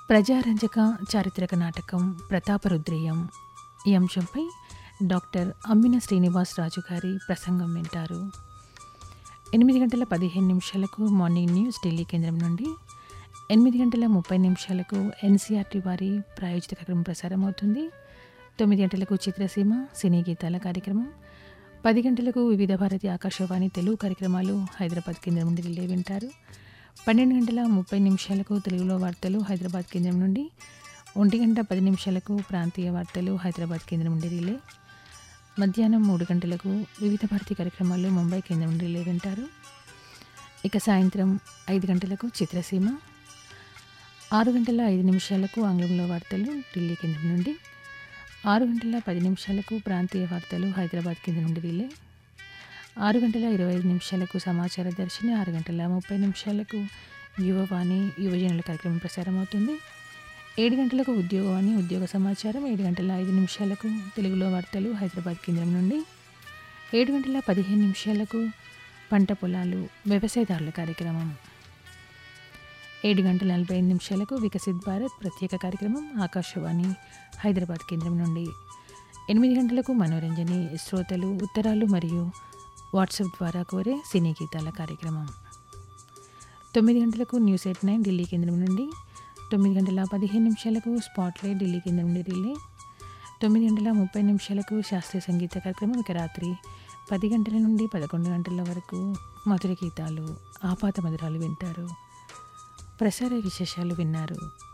ప్రజారంజక చారిత్రక నాటకం ప్రతాపరుద్రీయం ఈ అంశంపై డాక్టర్ అమ్మిన శ్రీనివాస్ రాజు గారి ప్రసంగం వింటారు ఎనిమిది గంటల పదిహేను నిమిషాలకు మార్నింగ్ న్యూస్ ఢిల్లీ కేంద్రం నుండి ఎనిమిది గంటల ముప్పై నిమిషాలకు ఎన్సీఆర్టీ వారి ప్రాయోజిత కార్యక్రమం ప్రసారం అవుతుంది తొమ్మిది గంటలకు చిత్రసీమ సినీ గీతాల కార్యక్రమం పది గంటలకు వివిధ భారతి ఆకాశవాణి తెలుగు కార్యక్రమాలు హైదరాబాద్ కేంద్రం నుండి రిలే వింటారు పన్నెండు గంటల ముప్పై నిమిషాలకు తెలుగులో వార్తలు హైదరాబాద్ కేంద్రం నుండి ఒంటి గంట పది నిమిషాలకు ప్రాంతీయ వార్తలు హైదరాబాద్ కేంద్రం నుండి రిలే మధ్యాహ్నం మూడు గంటలకు వివిధ భారతి కార్యక్రమాలు ముంబై కేంద్రం నుండి రిలే వింటారు ఇక సాయంత్రం ఐదు గంటలకు చిత్రసీమ ఆరు గంటల ఐదు నిమిషాలకు ఆంగ్లంలో వార్తలు ఢిల్లీ కేంద్రం నుండి ఆరు గంటల పది నిమిషాలకు ప్రాంతీయ వార్తలు హైదరాబాద్ కేంద్రం నుండి రిలే ఆరు గంటల ఇరవై ఐదు నిమిషాలకు సమాచార దర్శిని ఆరు గంటల ముప్పై నిమిషాలకు యువవాణి యువజనుల కార్యక్రమం ప్రసారం అవుతుంది ఏడు గంటలకు ఉద్యోగవాణి ఉద్యోగ సమాచారం ఏడు గంటల ఐదు నిమిషాలకు తెలుగులో వార్తలు హైదరాబాద్ కేంద్రం నుండి ఏడు గంటల పదిహేను నిమిషాలకు పంట పొలాలు వ్యవసాయదారుల కార్యక్రమం ఏడు గంటల నలభై ఐదు నిమిషాలకు వికసిత్ భారత్ ప్రత్యేక కార్యక్రమం ఆకాశవాణి హైదరాబాద్ కేంద్రం నుండి ఎనిమిది గంటలకు మనోరంజని శ్రోతలు ఉత్తరాలు మరియు వాట్సాప్ ద్వారా కోరే సినీ గీతాల కార్యక్రమం తొమ్మిది గంటలకు న్యూస్ ఎయిట్ నైన్ ఢిల్లీ కేంద్రం నుండి తొమ్మిది గంటల పదిహేను నిమిషాలకు స్పాట్లైట్ ఢిల్లీ కేంద్రం నుండి రిలే తొమ్మిది గంటల ముప్పై నిమిషాలకు శాస్త్రీయ సంగీత కార్యక్రమం ఇక రాత్రి పది గంటల నుండి పదకొండు గంటల వరకు మధుర గీతాలు ఆపాత మధురాలు వింటారు ప్రసార విశేషాలు విన్నారు